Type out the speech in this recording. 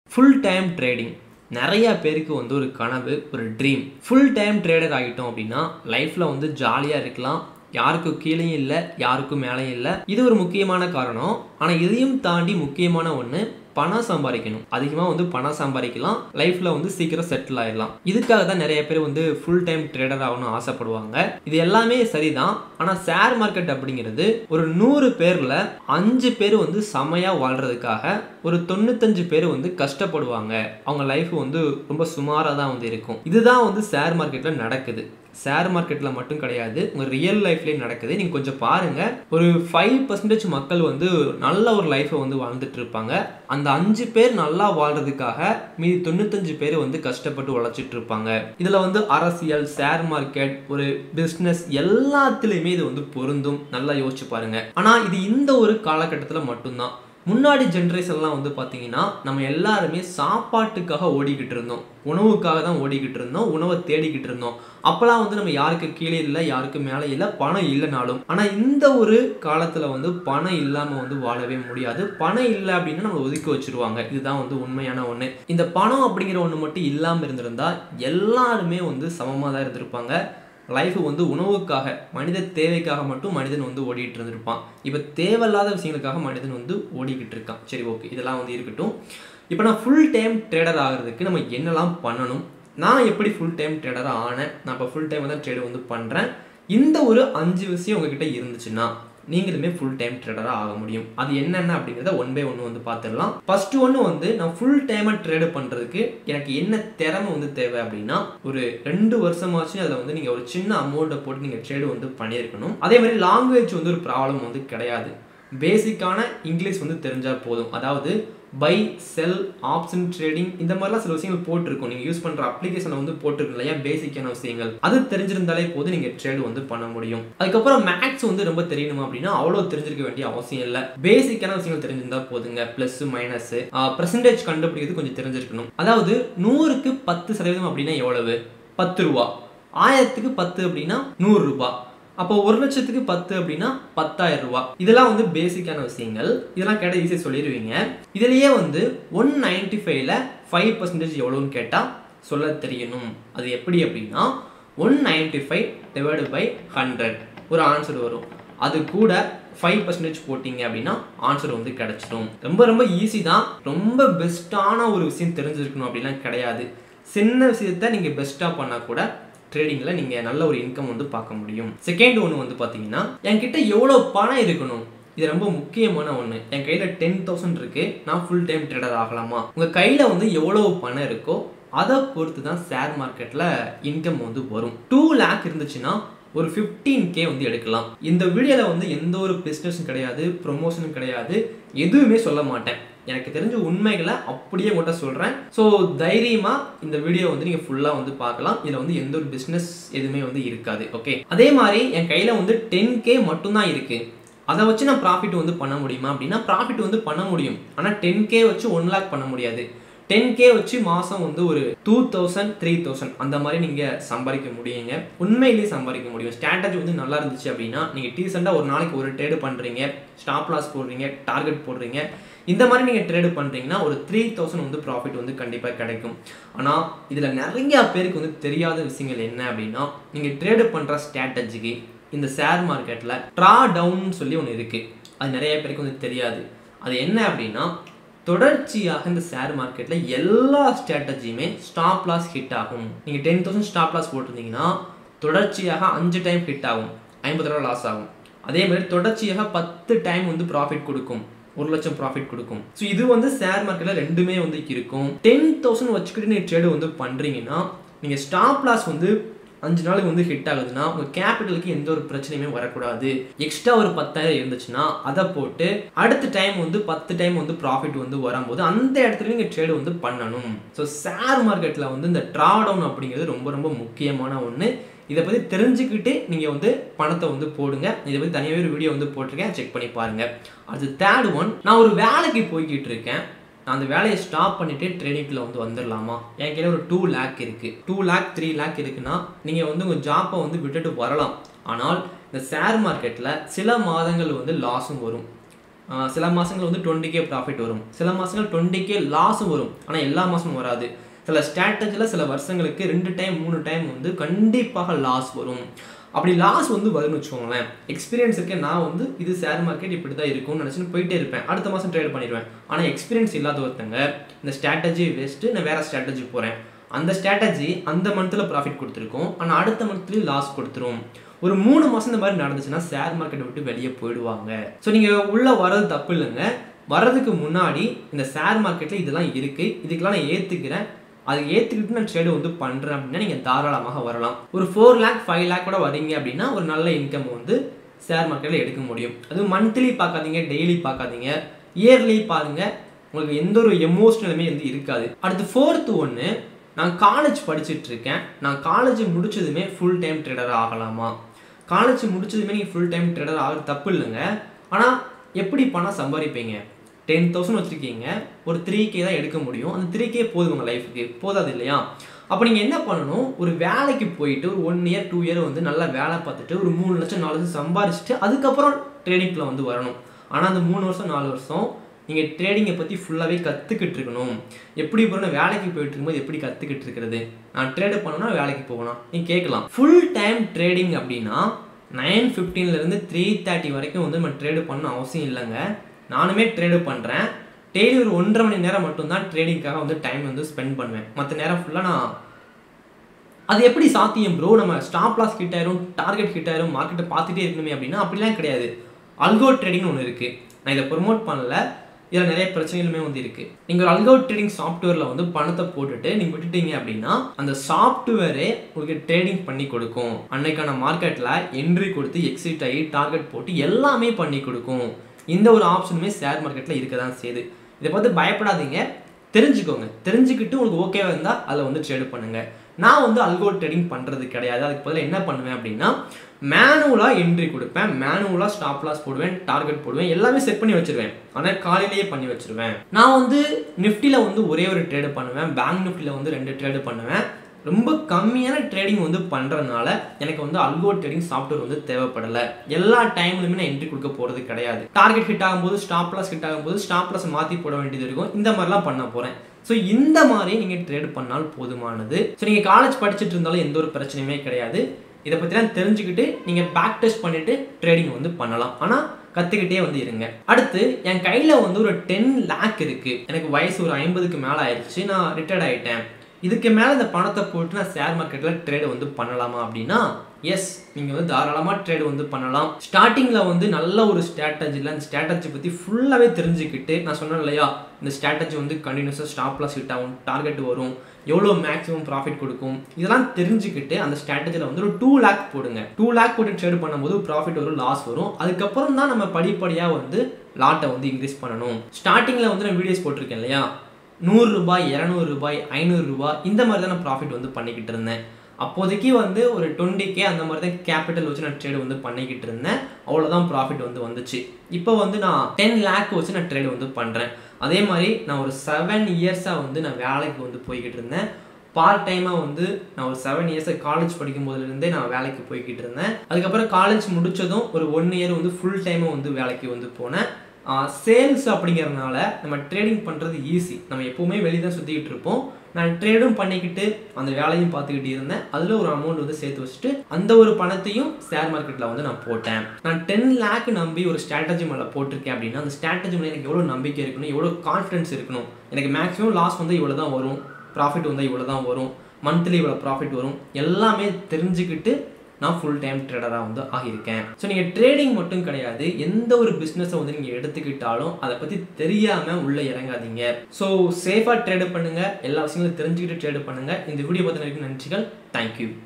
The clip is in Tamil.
ஃபுல் டைம் ட்ரேடிங் நிறைய பேருக்கு வந்து ஒரு கனவு ஒரு ட்ரீம் ஃபுல் டைம் ட்ரேடர் ஆகிட்டோம் அப்படின்னா லைஃப்பில் வந்து ஜாலியாக இருக்கலாம் யாருக்கும் கீழேயும் இல்லை யாருக்கும் மேலேயும் இல்லை இது ஒரு முக்கியமான காரணம் ஆனால் இதையும் தாண்டி முக்கியமான ஒன்று பணம் சம்பாதிக்கணும் அதிகமாக வந்து பணம் சம்பாதிக்கலாம் லைஃப்பில் வந்து சீக்கிரம் செட்டில் ஆயிடலாம் இதுக்காக தான் நிறைய பேர் வந்து ஃபுல் டைம் ட்ரேடர் ஆகணும்னு ஆசைப்படுவாங்க இது எல்லாமே சரிதான் ஆனால் ஷேர் மார்க்கெட் அப்படிங்கிறது ஒரு நூறு பேரில் அஞ்சு பேர் வந்து செமையாக வாழ்கிறதுக்காக ஒரு தொண்ணூத்தஞ்சு பேர் வந்து கஷ்டப்படுவாங்க அவங்க லைஃப் வந்து ரொம்ப சுமாராக தான் வந்து இருக்கும் இதுதான் வந்து ஷேர் மார்க்கெட்டில் நடக்குது ஷேர் மார்க்கெட்டில் மட்டும் கிடையாது உங்கள் ரியல் லைஃப்லேயும் நடக்குது நீங்கள் கொஞ்சம் பாருங்கள் ஒரு ஃபைவ் பர்சன்டேஜ் மக்கள் வந்து நல்ல ஒரு லைஃப்பை வந்து வாழ்ந்துட்டு இருப்பாங்க அந்த அஞ்சு பேர் நல்லா வாழ்றதுக்காக மீதி தொண்ணூத்தஞ்சு பேர் வந்து கஷ்டப்பட்டு உழைச்சிட்டு இருப்பாங்க இதில் வந்து அரசியல் ஷேர் மார்க்கெட் ஒரு பிஸ்னஸ் எல்லாத்துலேயுமே இது வந்து பொருந்தும் நல்லா யோசிச்சு பாருங்க ஆனால் இது இந்த ஒரு காலகட்டத்தில் மட்டும்தான் முன்னாடி ஜென்ரேஷன்லாம் வந்து பார்த்தீங்கன்னா நம்ம எல்லாருமே சாப்பாட்டுக்காக ஓடிக்கிட்டு இருந்தோம் உணவுக்காக தான் ஓடிக்கிட்டு இருந்தோம் உணவை தேடிக்கிட்டு இருந்தோம் அப்போலாம் வந்து நம்ம யாருக்கு கீழே இல்லை யாருக்கு மேலே இல்லை பணம் இல்லைனாலும் ஆனால் இந்த ஒரு காலத்தில் வந்து பணம் இல்லாமல் வந்து வாழவே முடியாது பணம் இல்லை அப்படின்னா நம்ம ஒதுக்கி வச்சிருவாங்க இதுதான் வந்து உண்மையான ஒன்று இந்த பணம் அப்படிங்கிற ஒன்று மட்டும் இல்லாமல் இருந்திருந்தா எல்லாருமே வந்து சமமாக தான் இருந்திருப்பாங்க லைஃப் வந்து உணவுக்காக மனித தேவைக்காக மட்டும் மனிதன் வந்து ஓடிட்டு இருந்திருப்பான் இப்போ தேவையில்லாத விஷயங்களுக்காக மனிதன் வந்து ஓடிக்கிட்டு இருக்கான் சரி ஓகே இதெல்லாம் வந்து இருக்கட்டும் இப்போ நான் ஃபுல் டைம் ட்ரேடர் ஆகிறதுக்கு நம்ம என்னெல்லாம் பண்ணணும் நான் எப்படி ஃபுல் டைம் ட்ரேடராக ஆனேன் நான் இப்போ ஃபுல் டைம் தான் ட்ரேடு வந்து பண்ணுறேன் இந்த ஒரு அஞ்சு விஷயம் உங்ககிட்ட இருந்துச்சுன்னா நீங்களுமே ஃபுல் டைம் ட்ரேடராக ஆக முடியும் அது என்னென்ன அப்படிங்கிறத ஒன் பை ஒன்று வந்து பார்த்துடலாம் ஃபர்ஸ்ட் ஒன்று வந்து நான் ஃபுல் டைமாக ட்ரேடு பண்ணுறதுக்கு எனக்கு என்ன திறமை வந்து தேவை அப்படின்னா ஒரு ரெண்டு வருஷமாச்சும் அதில் வந்து நீங்கள் ஒரு சின்ன அமௌண்ட்டை போட்டு நீங்கள் ட்ரேடு வந்து பண்ணியிருக்கணும் அதே மாதிரி லாங்குவேஜ் வந்து ஒரு ப்ராப்ளம் வந்து கிடையாது பேசிக்கான இங்கிலீஷ் வந்து தெரிஞ்சால் போதும் அதாவது பை செல் ஆப்ஷன் ட்ரேடிங் இந்த மாதிரிலாம் சில விஷயங்கள் போட்டிருக்கும் நீங்கள் யூஸ் பண்ணுற அப்ளிகேஷனை வந்து போட்டிருக்கும் இல்லையா பேசிக்கான விஷயங்கள் அது தெரிஞ்சிருந்தாலே போதும் நீங்கள் ட்ரேடு வந்து பண்ண முடியும் அதுக்கப்புறம் மேக்ஸ் வந்து ரொம்ப தெரியணுமா அப்படின்னா அவ்வளோ தெரிஞ்சிருக்க வேண்டிய அவசியம் இல்லை பேசிக்கான விஷயங்கள் தெரிஞ்சிருந்தா போதுங்க ப்ளஸ் மைனஸ் பர்சன்டேஜ் கண்டுபிடிக்கிறது கொஞ்சம் தெரிஞ்சிருக்கணும் அதாவது நூறுக்கு பத்து சதவீதம் அப்படின்னா எவ்வளவு பத்து ரூபா ஆயிரத்துக்கு பத்து அப்படின்னா நூறு ரூபாய் அப்போ ஒரு லட்சத்துக்கு பத்து அப்படின்னா பத்தாயிரம் ரூபா இதெல்லாம் வந்து பேசிக்கான விஷயங்கள் இதெல்லாம் கேட்டால் ஈஸியாக சொல்லிடுவீங்க இதுலேயே வந்து ஒன் நைன்டி ஃபைவ்ல ஃபைவ் பர்சன்டேஜ் எவ்வளோன்னு கேட்டால் சொல்ல தெரியணும் அது எப்படி அப்படின்னா one ninety five divide by hundred ஒரு ஆன்சர் வரும் அது கூட ஃபைவ் பர்சன்டேஜ் போட்டிங்க அப்படின்னா ஆன்சர் வந்து கிடச்சிடும் ரொம்ப ரொம்ப ஈஸி தான் ரொம்ப பெஸ்ட்டான ஒரு விஷயம் தெரிஞ்சிருக்கணும் அப்படிலாம் கிடையாது சின்ன விஷயத்த நீங்கள் பெஸ்ட்டாக பண்ணால் கூட ட்ரேடிங்கில் நீங்கள் நல்ல ஒரு இன்கம் வந்து பார்க்க முடியும் செகண்ட் ஒன்று வந்து பார்த்தீங்கன்னா என்கிட்ட எவ்வளோ பணம் இருக்கணும் இது ரொம்ப முக்கியமான ஒன்று என் கையில் டென் தௌசண்ட் இருக்குது நான் ஃபுல் டைம் ட்ரேடர் ஆகலாமா உங்கள் கையில் வந்து எவ்வளோ பணம் இருக்கோ அதை பொறுத்து தான் ஷேர் மார்க்கெட்டில் இன்கம் வந்து வரும் டூ லேக் இருந்துச்சுன்னா ஒரு ஃபிஃப்டீன் கே வந்து எடுக்கலாம் இந்த வீடியோவில் வந்து எந்த ஒரு பிஸ்னஸும் கிடையாது ப்ரொமோஷனும் கிடையாது எதுவுமே சொல்ல மாட்டேன் எனக்கு தெரிஞ்ச உண்மைகளை அப்படியே உங்கள்கிட்ட சொல்கிறேன் ஸோ தைரியமாக இந்த வீடியோ வந்து நீங்கள் ஃபுல்லாக வந்து பார்க்கலாம் இதில் வந்து எந்த ஒரு பிஸ்னஸ் எதுவுமே வந்து இருக்காது ஓகே அதே மாதிரி என் கையில் வந்து டென் கே மட்டும்தான் இருக்குது அதை வச்சு நான் ப்ராஃபிட் வந்து பண்ண முடியுமா அப்படின்னா ப்ராஃபிட் வந்து பண்ண முடியும் ஆனால் டென் கே வச்சு ஒன் லேக் பண்ண முடியாது டென் கே வச்சு மாதம் வந்து ஒரு டூ தௌசண்ட் த்ரீ தௌசண்ட் அந்த மாதிரி நீங்கள் சம்பாதிக்க முடியுங்க உண்மையிலேயே சம்பாதிக்க முடியும் ஸ்ட்ராட்டஜி வந்து நல்லா இருந்துச்சு அப்படின்னா நீங்கள் டீசெண்டாக ஒரு நாளைக்கு ஒரு ட்ரேடு பண்ணுறீங்க ஸ்டாப் லாஸ் போடுறீங்க டார்கெட் போடுறீங்க இந்த மாதிரி நீங்கள் ட்ரேடு பண்ணுறீங்கன்னா ஒரு த்ரீ தௌசண்ட் வந்து ப்ராஃபிட் வந்து கண்டிப்பாக கிடைக்கும் ஆனால் இதில் நிறையா பேருக்கு வந்து தெரியாத விஷயங்கள் என்ன அப்படின்னா நீங்கள் ட்ரேடு பண்ணுற ஸ்ட்ராட்டஜிக்கு இந்த ஷேர் மார்க்கெட்டில் ட்ரா டவுன் சொல்லி ஒன்று இருக்குது அது நிறைய பேருக்கு வந்து தெரியாது அது என்ன அப்படின்னா தொடர்ச்சியாக இந்த ஷேர் மார்க்கெட்டில் எல்லா ஸ்ட்ராட்டஜியுமே ஸ்டாப் லாஸ் ஹிட் ஆகும் நீங்கள் டென் தௌசண்ட் ஸ்டாப் லாஸ் போட்டிருந்தீங்கன்னா தொடர்ச்சியாக அஞ்சு டைம் ஹிட் ஆகும் ஐம்பது ரூபா லாஸ் ஆகும் அதே மாதிரி தொடர்ச்சியாக பத்து டைம் வந்து ப்ராஃபிட் கொடுக்கும் ஒரு லட்சம் ப்ராஃபிட் கொடுக்கும் ஸோ இது வந்து ஷேர் மார்க்கெட்டில் ரெண்டுமே வந்து இருக்கும் டென் தௌசண்ட் வச்சுக்கிட்டு நீங்கள் ட்ரேடு வந்து பண்ணுறீங்கன்னா நீங்கள் ஸ்டாப் லாஸ் வந்து அஞ்சு நாளுக்கு வந்து ஹிட் ஆகுதுன்னா உங்கள் கேபிட்டலுக்கு எந்த ஒரு பிரச்சனையுமே வரக்கூடாது எக்ஸ்ட்ரா ஒரு பத்தாயிரம் இருந்துச்சுன்னா அதை போட்டு அடுத்த டைம் வந்து பத்து டைம் வந்து ப்ராஃபிட் வந்து வரும்போது அந்த இடத்துல நீங்கள் ட்ரேடு வந்து பண்ணணும் ஸோ ஷேர் மார்க்கெட்டில் வந்து இந்த ட்ரா டவுன் அப்படிங்கிறது ரொம்ப ரொம்ப முக்கியமான ஒன்று இதை பற்றி தெரிஞ்சுக்கிட்டு நீங்கள் வந்து பணத்தை வந்து போடுங்க இதை பற்றி தனியாகவே ஒரு வீடியோ வந்து போட்டிருக்கேன் செக் பண்ணி பாருங்கள் அது தேர்ட் ஒன் நான் ஒரு வேலைக்கு போய்கிட்டு இருக்கேன் நான் அந்த வேலையை ஸ்டாப் பண்ணிவிட்டு ட்ரேடிங்கில் வந்து வந்துடலாமா என் கையில் ஒரு டூ லேக் இருக்குது டூ லேக் த்ரீ லேக் இருக்குன்னா நீங்கள் வந்து உங்கள் ஜாப்பை வந்து விட்டுட்டு வரலாம் ஆனால் இந்த ஷேர் மார்க்கெட்டில் சில மாதங்கள் வந்து லாஸும் வரும் ஆஹ் சில மாதங்கள் வந்து டுவெண்ட்டி கே ப்ராஃபிட் வரும் சில மாதங்கள் டுவெண்ட்டி கே லாஸும் வரும் ஆனால் எல்லா மாதமும் வராது சில ஸ்ட்ராட்டஜியில் சில வருஷங்களுக்கு ரெண்டு டைம் மூணு டைம் வந்து கண்டிப்பாக லாஸ் வரும் அப்படி லாஸ் வந்து வரும்னு வச்சுக்கோங்களேன் எக்ஸ்பீரியன்ஸ் இருக்கேன் நான் வந்து இது ஷேர் மார்க்கெட் இப்படி தான் இருக்கும்னு நினச்சின்னு போயிட்டே இருப்பேன் அடுத்த மாதம் ட்ரேட் பண்ணிடுவேன் ஆனால் எக்ஸ்பீரியன்ஸ் இல்லாத ஒருத்தங்க இந்த ஸ்ட்ராட்டஜி வேஸ்ட்டு நான் வேறு ஸ்ட்ராட்டஜி போகிறேன் அந்த ஸ்ட்ராட்டஜி அந்த மந்த்தில் ப்ராஃபிட் கொடுத்துருக்கோம் ஆனால் அடுத்த மந்த்லேயும் லாஸ் கொடுத்துரும் ஒரு மூணு மாதம் இந்த மாதிரி நடந்துச்சுன்னா ஷேர் மார்க்கெட்டை விட்டு வெளியே போயிடுவாங்க ஸோ நீங்கள் உள்ளே வர்றது தப்பு இல்லைங்க வர்றதுக்கு முன்னாடி இந்த ஷேர் மார்க்கெட்டில் இதெல்லாம் இருக்குது இதுக்கெல்லாம் நான் ஏற்றுக்கிறேன் அதை ஏற்றுக்கிட்டு நான் ட்ரேடு வந்து பண்ணுறேன் அப்படின்னா நீங்கள் தாராளமாக வரலாம் ஒரு ஃபோர் லேக் ஃபைவ் லேக் கூட வரீங்க அப்படின்னா ஒரு நல்ல இன்கம் வந்து ஷேர் மார்க்கெட்டில் எடுக்க முடியும் அதுவும் மந்த்லி பார்க்காதீங்க டெய்லி பார்க்காதீங்க இயர்லி பாருங்க உங்களுக்கு எந்த ஒரு எமோஷனலுமே வந்து இருக்காது அடுத்து ஃபோர்த்து ஒன்று நான் காலேஜ் படிச்சுட்டு இருக்கேன் நான் காலேஜ் முடிச்சதுமே ஃபுல் டைம் ட்ரேடர் ஆகலாமா காலேஜ் முடிச்சதுமே நீங்கள் ஃபுல் டைம் ட்ரேடர் ஆகிறது தப்பு இல்லைங்க ஆனால் எப்படி பணம் சம்பாதிப்பீங்க டென் தௌசண்ட் வச்சுருக்கீங்க ஒரு த்ரீ கே தான் எடுக்க முடியும் அந்த த்ரீ கே போதும் உங்கள் லைஃபுக்கு போதாது இல்லையா அப்போ நீங்கள் என்ன பண்ணணும் ஒரு வேலைக்கு போயிட்டு ஒரு ஒன் இயர் டூ இயர் வந்து நல்லா வேலை பார்த்துட்டு ஒரு மூணு லட்சம் நாலு லட்சம் சம்பாரிச்சிட்டு அதுக்கப்புறம் ட்ரேடிங்கில் வந்து வரணும் ஆனால் அந்த மூணு வருஷம் நாலு வருஷம் நீங்கள் ட்ரேடிங்கை பற்றி ஃபுல்லாகவே கற்றுக்கிட்டு இருக்கணும் எப்படி போகிறோம் வேலைக்கு போயிட்டு இருக்கும்போது எப்படி கற்றுக்கிட்டு இருக்கிறது நான் ட்ரேடு பண்ணணும்னா வேலைக்கு போகணும் நீங்கள் கேட்கலாம் ஃபுல் டைம் ட்ரேடிங் அப்படின்னா நைன் ஃபிஃப்டீன்லேருந்து த்ரீ தேர்ட்டி வரைக்கும் வந்து நம்ம ட்ரேடு பண்ண அவசியம் இல்லைங்க நானுமே ட்ரேடு பண்ணுறேன் டெய்லி ஒரு ஒன்றரை மணி நேரம் மட்டும்தான் ட்ரேடிங்காக வந்து டைம் வந்து ஸ்பெண்ட் பண்ணுவேன் மற்ற நேரம் ஃபுல்லாக நான் அது எப்படி சாத்தியம் ப்ரோ நம்ம ஸ்டாப் லாஸ் ஹிட் ஆயிரும் டார்கெட் ஹிட் ஆயிரும் மார்க்கெட்டை பார்த்துட்டே இருக்கணுமே அப்படின்னா அப்படிலாம் கிடையாது அல்கோ ட்ரேடிங்னு ஒன்று இருக்குது நான் இதை ப்ரொமோட் பண்ணல இதில் நிறைய பிரச்சனைகளுமே வந்து இருக்குது நீங்கள் ஒரு அல்கோ ட்ரேடிங் சாஃப்ட்வேரில் வந்து பணத்தை போட்டுட்டு நீங்கள் விட்டுட்டீங்க அப்படின்னா அந்த சாஃப்ட்வேரே உங்களுக்கு ட்ரேடிங் பண்ணி கொடுக்கும் அன்னைக்கான மார்க்கெட்டில் என்ட்ரி கொடுத்து எக்ஸிட் ஆகி டார்கெட் போட்டு எல்லாமே பண்ணி கொடுக்கும் இந்த ஒரு ஆப்ஷனுமே ஷேர் மார்க்கெட்டில் இருக்க தான் செய்யுது இதை பார்த்து பயப்படாதீங்க தெரிஞ்சுக்கோங்க தெரிஞ்சுக்கிட்டு உங்களுக்கு ஓகேவா இருந்தால் அதில் வந்து ட்ரேடு பண்ணுங்கள் நான் வந்து அல்கோ ட்ரேடிங் பண்ணுறது கிடையாது அதுக்கு பதிலாக என்ன பண்ணுவேன் அப்படின்னா மேனுவலாக என்ட்ரி கொடுப்பேன் மேனுவலாக ஸ்டாப் லாஸ் போடுவேன் டார்கெட் போடுவேன் எல்லாமே செட் பண்ணி வச்சிருவேன் ஆனால் காலையிலேயே பண்ணி வச்சிருவேன் நான் வந்து நிஃப்டியில் வந்து ஒரே ஒரு ட்ரேடு பண்ணுவேன் பேங்க் நிஃப்டியில் வந்து ரெண்டு ட்ரேடு பண்ணுவேன் ரொம்ப கம்மியான ட்ரேடிங் வந்து பண்ணுறதுனால எனக்கு வந்து அல்கோ ட்ரேடிங் சாஃப்ட்வேர் வந்து தேவைப்படலை எல்லா டைம்லையுமே நான் என்ட்ரி கொடுக்க போகிறது கிடையாது டார்கெட் ஹிட் ஆகும்போது ஸ்டாப் லாஸ் ஹிட் ஆகும்போது ஸ்டாப் லாஸ் மாற்றி போட வேண்டியது இருக்கும் இந்த மாதிரிலாம் பண்ண போகிறேன் ஸோ இந்த மாதிரி நீங்கள் ட்ரேட் பண்ணால் போதுமானது ஸோ நீங்கள் காலேஜ் படிச்சுட்டு இருந்தாலும் எந்த ஒரு பிரச்சனையுமே கிடையாது இதை பற்றிலாம் தெரிஞ்சுக்கிட்டு நீங்கள் பேக் டெஸ்ட் பண்ணிவிட்டு ட்ரேடிங் வந்து பண்ணலாம் ஆனால் கற்றுக்கிட்டே வந்து இருங்க அடுத்து என் கையில் வந்து ஒரு டென் லேக் இருக்குது எனக்கு வயசு ஒரு ஐம்பதுக்கு மேலே ஆயிடுச்சு நான் ரிட்டையர்ட் ஆகிட்டேன் இதுக்கு மேலே இந்த பணத்தை போட்டு நான் ஷேர் மார்க்கெட்டில் ட்ரேடு வந்து பண்ணலாமா அப்படின்னா எஸ் நீங்கள் வந்து தாராளமாக ட்ரேடு வந்து பண்ணலாம் ஸ்டார்டிங்கில் வந்து நல்ல ஒரு ஸ்ட்ராட்டஜியில் அந்த ஸ்ட்ராட்டஜி பற்றி ஃபுல்லாகவே தெரிஞ்சுக்கிட்டு நான் சொன்னேன் இல்லையா இந்த ஸ்ட்ராட்டஜி வந்து கண்டினியூஸாக ஸ்டாப் லாஸ் ஹிட் ஆகும் டார்கெட் வரும் எவ்வளோ மேக்ஸிமம் ப்ராஃபிட் கொடுக்கும் இதெல்லாம் தெரிஞ்சுக்கிட்டு அந்த ஸ்ட்ராட்டஜியில் வந்து ஒரு டூ லேக் போடுங்க டூ லேக் போட்டு ட்ரேட் பண்ணும்போது ப்ராஃபிட் வரும் லாஸ் வரும் அதுக்கப்புறம் தான் நம்ம படிப்படியாக வந்து லாட்டை வந்து இன்க்ரீஸ் பண்ணணும் ஸ்டார்டிங்கில் வந்து நான் வீடியோஸ் போட்டிருக்கேன் இல்லையா நூறுரூபாய் இரநூறு ரூபாய் ஐநூறு ரூபாய் இந்த மாதிரி தான் நான் ப்ராஃபிட் வந்து பண்ணிக்கிட்டு இருந்தேன் அப்போதைக்கு வந்து ஒரு டுவெண்ட்டி கே அந்த மாதிரி தான் கேபிட்டல் வச்சு நான் ட்ரேடு வந்து பண்ணிக்கிட்டு இருந்தேன் அவ்வளோதான் ப்ராஃபிட் வந்து வந்துச்சு இப்போ வந்து நான் டென் லேக் வச்சு நான் ட்ரேடு வந்து பண்ணுறேன் அதே மாதிரி நான் ஒரு செவன் இயர்ஸாக வந்து நான் வேலைக்கு வந்து போய்கிட்டு இருந்தேன் பார்ட் டைமாக வந்து நான் ஒரு செவன் இயர்ஸ் காலேஜ் படிக்கும் போதுலேருந்தே நான் வேலைக்கு போய்கிட்டு இருந்தேன் அதுக்கப்புறம் காலேஜ் முடிச்சதும் ஒரு ஒன் இயர் வந்து ஃபுல் டைமாக வந்து வேலைக்கு வந்து போனேன் சேல்ஸ் அப்படிங்கிறதுனால நம்ம ட்ரேடிங் பண்ணுறது ஈஸி நம்ம எப்போவுமே வெளியே தான் சுற்றிக்கிட்டு இருப்போம் நான் ட்ரேடும் பண்ணிக்கிட்டு அந்த வேலையும் பார்த்துக்கிட்டு இருந்தேன் அதில் ஒரு அமௌண்ட் வந்து சேர்த்து வச்சுட்டு அந்த ஒரு பணத்தையும் ஷேர் மார்க்கெட்டில் வந்து நான் போட்டேன் நான் டென் லேக் நம்பி ஒரு ஸ்ட்ராட்டஜி மேலே போட்டிருக்கேன் அப்படின்னா அந்த ஸ்ட்ராட்டஜி மேலே எனக்கு எவ்வளோ நம்பிக்கை இருக்கணும் எவ்வளோ கான்ஃபிடன்ஸ் இருக்கணும் எனக்கு மேக்ஸிமம் லாஸ் வந்து இவ்வளோ தான் வரும் ப்ராஃபிட் வந்து இவ்வளோ தான் வரும் மந்த்லி இவ்வளோ ப்ராஃபிட் வரும் எல்லாமே தெரிஞ்சுக்கிட்டு நான் ஃபுல் டைம் ட்ரேடராக வந்து ஆகியிருக்கேன் ஸோ நீங்கள் ட்ரேடிங் மட்டும் கிடையாது எந்த ஒரு பிஸ்னஸை வந்து நீங்கள் எடுத்துக்கிட்டாலும் அதை பற்றி தெரியாமல் உள்ளே இறங்காதீங்க ஸோ சேஃபாக ட்ரேடு பண்ணுங்கள் எல்லா விஷயங்களும் தெரிஞ்சுக்கிட்டு ட்ரேடு பண்ணுங்கள் இந்த வீடியோ பார்த்து நன்றிகள் தேங்க்யூ